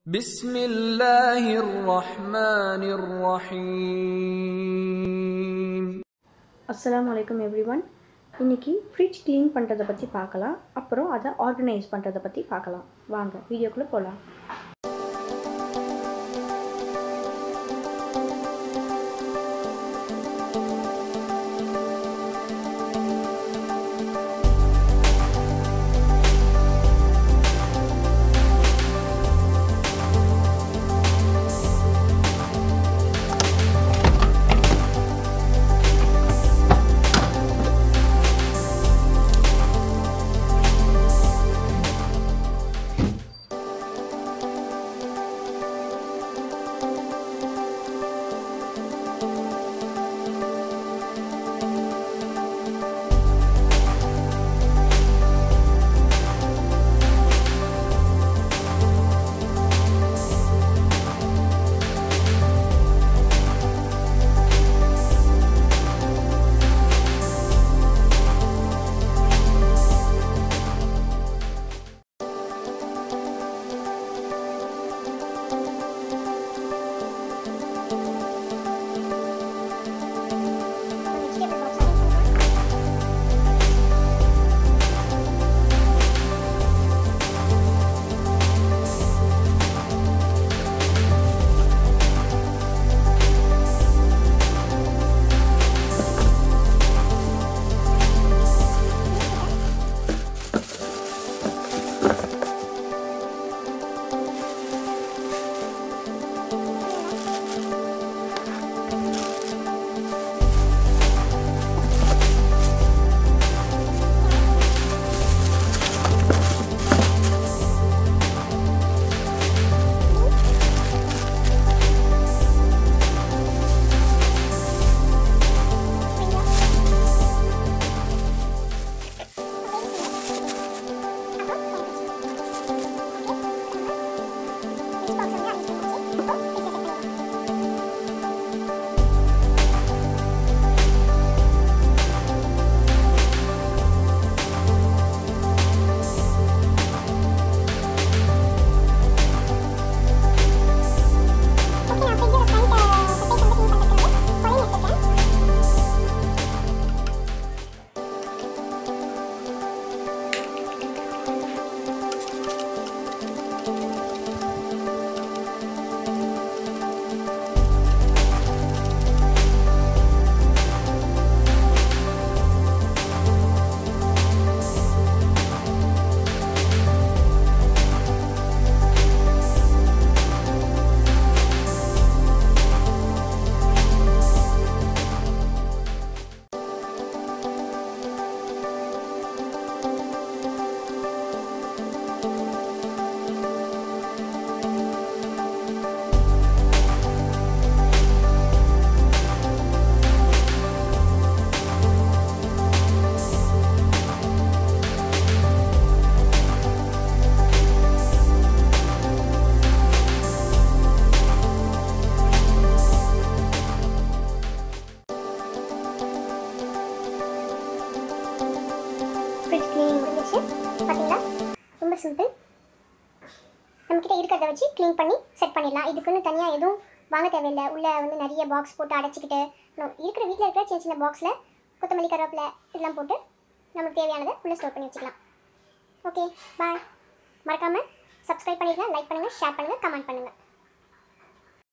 بسم الله الرحمن الرحيم அஸ்ஸலாமு அலைக்கும் எவ்ரிவன் இன்னைக்கு ஃப்ரிட்ஜ் க்ளீன் பண்ணுறதை பற்றி பார்க்கலாம் அப்புறம் அதை ஆர்கனைஸ் பண்ணுறதை பற்றி பார்க்கலாம் வாங்க வீடியோக்குள்ளே போகலாம் ஃப்ரிட்ஜ் க்ளீன் முடிஞ்சிச்சு பார்த்தீங்களா ரொம்ப சிம்பிள் நம்மக்கிட்ட இருக்கிறத வச்சு க்ளீன் பண்ணி செட் பண்ணிடலாம் இதுக்குன்னு தனியாக எதுவும் வாங்க தேவையில்லை உள்ளே வந்து நிறைய பாக்ஸ் போட்டு அடைச்சிக்கிட்டு no, இருக்கிற வீட்டில் இருக்கிற சின்ன சின்ன பாக்ஸில் கொத்தமல்லி கருவேப்பிலை இதெல்லாம் போட்டு நமக்கு தேவையானதை உள்ளே ஸ்டோர் பண்ணி வச்சுக்கலாம் ஓகே பாய் மறக்காமல் சப்ஸ்கிரைப் பண்ணிடுங்க லைக் பண்ணுங்கள் ஷேர் பண்ணுங்கள் கமெண்ட் பண்ணுங்கள்